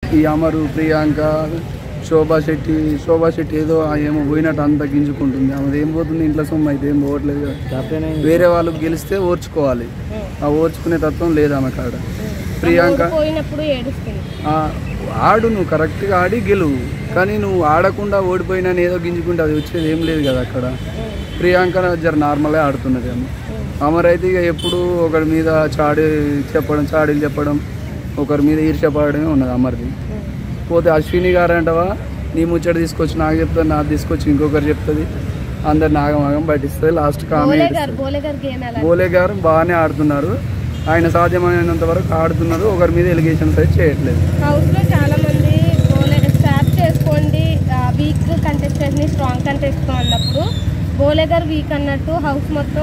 ఈ అమరు ప్రియాంక శోభా శెట్టి శోభా శెట్టి ఏదో ఆ ఏమో పోయినట్టు అంత గింజుకుంటుంది ఆమెది ఏం పోతుంది ఇంట్లో సొమ్ము అయితే ఏం పోవట్లేదు కదా. వేరే వాళ్ళు గెలిస్తే ఓర్చుకోవాలి ఆ ఓర్చుకునే తత్వం లేదు ఆమె కాడ ప్రియాంక పోయినప్పుడు ఏడుస్తుంది ఆ, ఆడు నువ్వు కరెక్ట్గా ఆడి గెలువు కానీ నువ్వు ఆడకుండా ఓడిపోయినా ఏదో గింజుకుంటే అది వచ్చేది ఏం లేదు కదా అక్కడ ప్రియాంక జర నార్మల్గా ఆడుతున్నది ఆమె అమర్ అయితే ఇక ఎప్పుడు ఒకరి మీద చాడి చెప్పడం చాడీలు చెప్పడం ఒకరి మీద ఈర్ష్యపడమే ఉన్నది అమర్ది పోతే అశ్విని గారు అంటవా నీ ముచ్చట తీసుకొచ్చి నాకు చెప్తాను నాకు తీసుకొచ్చి ఇంకొకరు చెప్తుంది అందరు నాగమాగం పట్టిస్తుంది లాస్ట్ బోలే కామెంట్ గారు బోలే గారు గేమ్ ఎలా బోలే గారు బాగానే ఆడుతున్నారు ఆయన సాధ్యమైనంత వరకు ఆడుతున్నారు ఒకరి మీద ఎలిగేషన్స్ అయితే చేయట్లేదు హౌస్ లో చాలా మంది బోలే స్టాప్ చేసుకోండి వీక్ కంటెస్టెంట్ ని స్ట్రాంగ్ కంటెస్టెంట్ అన్నప్పుడు బోలే గారు వీక్ అన్నట్టు హౌస్ మొత్తం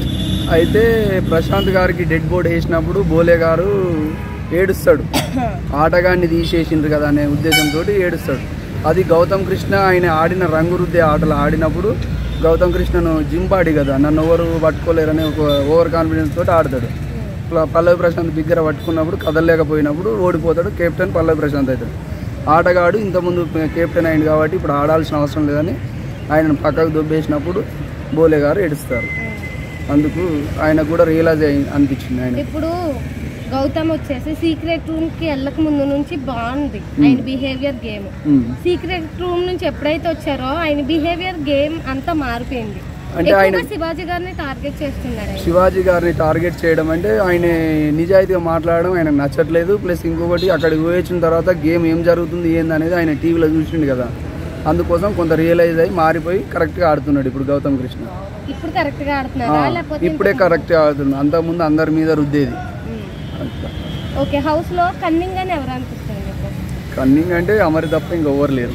అయితే ప్రశాంత్ గారికి డెడ్ బోర్డ్ వేసినప్పుడు బోలే గారు ఏడుస్తాడు ఆటగాన్ని తీసేసిండ్రు కదా అనే ఉద్దేశంతో ఏడుస్తాడు అది గౌతమ్ కృష్ణ ఆయన ఆడిన రంగు రుద్దే ఆటలు ఆడినప్పుడు గౌతమ్ కృష్ణను జింపాడి కదా నన్ను ఎవరు పట్టుకోలేరని ఒక ఓవర్ కాన్ఫిడెన్స్ తోటి ఆడతాడు ప- పల్లవి ప్రశాంత్ బిగ్గర పట్టుకున్నప్పుడు కదలలేకపోయినప్పుడు ఓడిపోతాడు కెప్టెన్ పల్లవి ప్రశాంత్ అవుతాడు ఆటగాడు ఇంతకుముందు కెప్టెన్ అయింది కాబట్టి ఇప్పుడు ఆడాల్సిన అవసరం లేదని ఆయనను పక్కకు దొబ్బేసినప్పుడు బోలే గారు ఏడుస్తారు అందుకు ఆయన కూడా రియలైజ్ అయి అనిపించింది ఆయన ఇప్పుడు గౌతమ్ వచ్చేసి సీక్రెట్ రూమ్ కి వెళ్ళక ముందు నుంచి బాగుంది ఆయన behaviour game um. Secret room నుంచి ఎప్పుడైతే వచ్చారో ఆయన బిహేవియర్ గేమ్ అంతా మారిపోయింది అంటే ఎక్కువగా ఆయన- శివాజీ గారిని టార్గెట్ చేస్తున్నాడు ఆయన శివాజీ గారిని టార్గెట్ చేయడం అంటే ఆయన నిజాయితీగా మాట్లాడడం ఆయన నచ్చట్లేదు ప్లస్ ఇంకొకటి అక్కడికి పోయి వచ్చిన తర్వాత గేమ్ ఏం జరుగుతుంది ఏంది అనేది ఆయన టీవీలో చూసిండు కదా అందుకోసం కొంత రియలైజ్ అయ్యి మారిపోయి కరెక్ట్గా ఆడుతున్నాడు ఇప్పుడు గౌతమ్ కృష్ణ ఇప్పుడు కరెక్ట్ గా ఆ, ఆడుతున్నారా లేకపోతే ఇప్పుడే కరెక్ట్గా ఆడుతున్నాడు అంతకుముందు అందరి మీద రుద్దేది అట్లా. ఓకే హౌస్ లో కన్నింగ్ అని ఎవరు అనిపిస్తుంది మీకు కన్నింగ్ అంటే అమరి తప్ప ఇంకెవ్వరు లేరు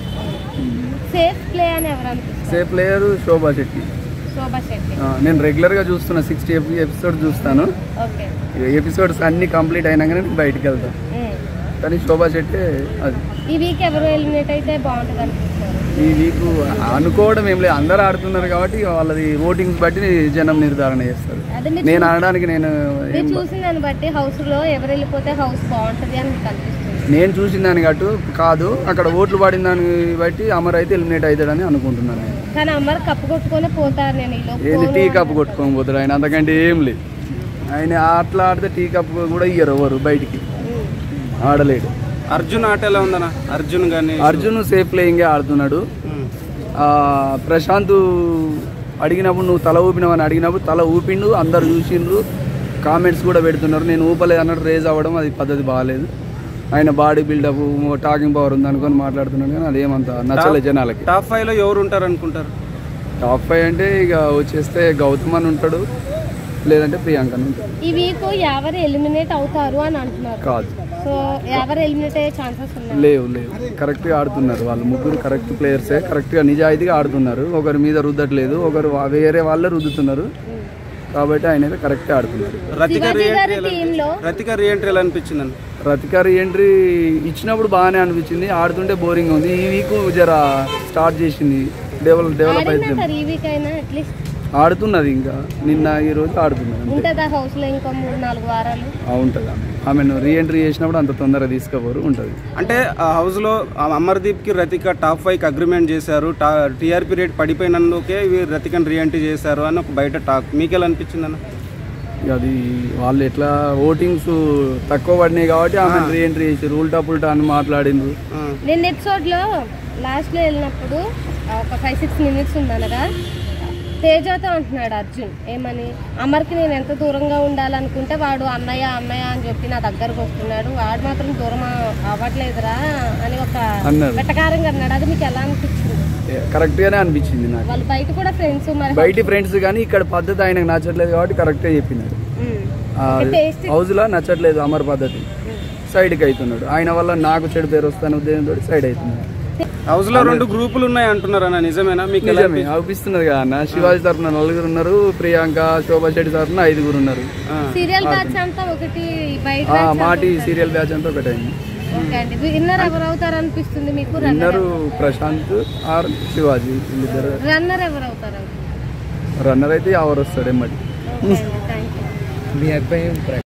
సేఫ్ ప్లే అని ఎవరు అనిపిస్తుంది సే ప్లేయర్ శోభా శెట్టి శోభా శెట్టి ఆ, నేను రెగ్యులర్గా చూస్తున్నా సిక్స్టీ ఎపిసోడ్ చూస్తాను ఓకే ఎపిసోడ్స్ అన్ని కంప్లీట్ అయినాకనే నేను బయటికి వెళ్తాను ఉమ్. కానీ శోభా శెట్టి అది ఈ వీక్ ఎవరు ఎలిమినేట్ అయితే బాగుంటుంది అనిపిస్తారు ఈ వీక్ అనుకోవడం ఏం లేదు అందరూ ఆడుతున్నారు కాబట్టి వాళ్ళది ఓటింగ్స్ బట్టి జనం నిర్ధారణ చేస్తారు అదే మీరు నేను ఆడడానికి నేను మీరు ఏం- చూసిన దాన్ని బట్టి హౌస్ లో ఎవరు వెళ్ళిపోతే హౌస్ బాగుంటది అని మీకు అనిపిస్తుంది నేను చూసిన దాన్ని గట్టు కాదు అక్కడ ఓట్లు పడిన దాన్ని బట్టి అమర్ అయితే ఎలిమినేట్ అవుతాడని అనుకుంటున్నాను ఆయన కానీ అమ్మారు కప్పు కొట్టుకొని పోతారు నేను ఈలో ఏంది టీ కప్ కొట్టుకొని పోతాడు ఆయన అంతకంటే ఏం లేదు ఆయన అట్లా ఆడితే టీ కప్ కూడా ఇయ్యరు ఎవరు బయటికి ఆడలేడు అర్జున్ ఆట ఎలా ఉందన్న అర్జున్ కానీ అర్జున్ సేఫ్ ప్లేయింగే ఆడుతున్నాడు ఆ, ప్రశాంత్ అడిగినప్పుడు నువ్వు తల ఊపినావని అడిగినప్పుడు తల ఊపిండు అందరు చూసిండ్రు కామెంట్స్ కూడా పెడుతున్నారు నేను ఊపలేదు అన్నట్టు రేజ్ అవ్వడం అది పద్ధతి బాగాలేదు ఆయన బాడీ బిల్డప్ టాకింగ్ పవర్ ఉంది అనుకొని మాట్లాడుతున్నాడు కానీ అదేమంత నచ్చలేదు జనాలకి టాప్ ఫైవ్ లో ఎవరు ఉంటారు అనుకుంటారు టాప్ ఫైవ్ అంటే ఇక వచ్చేస్తే గౌతమ్ అని ఉంటాడు లేదంటే ప్రియాంక అని ఉంటాడు ఈ వీక్ ఎవరు ఎలిమినేట్ అవుతారు అని అంటున్నారు కాదు సో ఎవరు ఎలిమినేట్ అయ్యే ఛాన్సెస్ ఉన్నాయి లేవు లేవు కరెక్ట్గా ఆడుతున్నారు వాళ్ళు ముగ్గురు కరెక్ట్ ప్లేయర్సే కరెక్ట్గా నిజాయితీగా ఆడుతున్నారు ఒకరి మీద రుద్దట్లేదు ఒకరు వా- వేరే వాళ్ళే రుద్దుతున్నారు కాబట్టి ఆయన అయితే కరెక్ట్గా ఆడుతున్నారు రతిక శివాజీ గారి రీఎంట్రీ ఎలా టీమ్ లో రతిక రీఎంట్రీ ఎలా అనిపించింది అన్న రతికారి ఎంట్రీ ఇచ్చినప్పుడు బాగానే అనిపించింది ఆడుతుంటే బోరింగ్ ఉంది ఈ వీక్ జర స్టార్ట్ చేసింది డెవలప్ డెవలప్ ఆడిందా అవుతుంది సార్ ఈ వీక్ అయినా అట్లీస్ట్ ఆడుతున్నది ఇంకా నిన్న ఈ రోజు ఆడుతున్నది అంతే ఉంటుందా హౌస్ లో ఇంకా మూడు నాలుగు వారాలు ఆ, ఉంటుంది ఆమె ఆమెను రీఎంట్రీ చేసినప్పుడు అంత తొందరగా తీసుకుపోరు ఉంటుంది అంటే ఆ హౌస్ లో ఆ అమర్దీప్ కి రతిక టాప్ ఫైవ్ కి అగ్రిమెంట్ చేశారు టీఆర్పీ రేట్ పడిపోయినందుకే ఇవి రతికని రీఎంట్రీ చేశారు అని ఒక బయట టాక్ మీకు ఎలా అనిపించింది అన్న ఇక అది వాళ్ళు ఎట్లా ఓటింగ్స్ తక్కువ పడినాయి కాబట్టి ఆమె రీఎంట్రీ చేసారు ఉల్టా పుల్టా అని మాట్లాడిండ్రు ఆ. నిన్న ఎపిసోడ్ లో లాస్ట్ లో వెళ్ళినప్పుడు ఆ, ఒక ఫైవ్ సిక్స్ మినిట్స్ ఉందనగా తేజతో అంటున్నాడు అర్జున్ ఏమని అమర్కి నేను ఎంత దూరంగా ఉండాలనుకుంటే వాడు అన్నయ్య అన్నయ్య అని చెప్పి నా దగ్గరకు వస్తున్నాడు వాడు మాత్రం దూరం అవ్వట్లేదురా అని ఒక అన్నారు. వెటకారంగా అన్నాడు అది మీకు ఎలా అనిపించింది కరెక్ట్గానే అనిపించింది నాకు వాళ్ళు బయట కూడా ఫ్రెండ్స్ మరి బయటి ఫ్రెండ్స్ కానీ ఇక్కడ పద్ధతి ఆయనకు నచ్చట్లేదు కాబట్టి కరెక్ట్గా చెప్పినాడు ఉమ్. టేస్ట్ హౌస్లో నచ్చట్లేదు అమర్ పద్ధతి సైడ్కి అవుతున్నాడు ఆయన వల్ల నాకు చెడు పేరు వస్తాను ఉద్దేశంతో సైడ్ అవుతున్నాడు హౌస్ లో రెండు గ్రూపులు ఉన్నాయి అంటున్నారు అన్న నిజమేనా మీకు ఎలా నిజమే అవుపిస్తున్నది కదా అన్న శివాజీ తరఫున నలుగురు ఉన్నారు ప్రియాంక శోభా శెట్టి తరఫున ఐదుగురు ఉన్నారు సీరియల్ బ్యాచ్ అంతా ఒకటి బయట ఆ, మాటి సీరియల్ బ్యాచ్ అంతా ఒకటైంది ఓకే అండి విన్నర్ ఎవరు అవుతారు అనిపిస్తుంది మీకు runner winner Prashanth or Shivaji వీళ్ళిద్దరు రన్నర్ ఎవరు అవుతారు రన్నర్ అయితే ఎవరు వస్తాడు ఎమ్మటి ఓకే అండి థ్యాంక్ యూ మీ అభిప్రాయం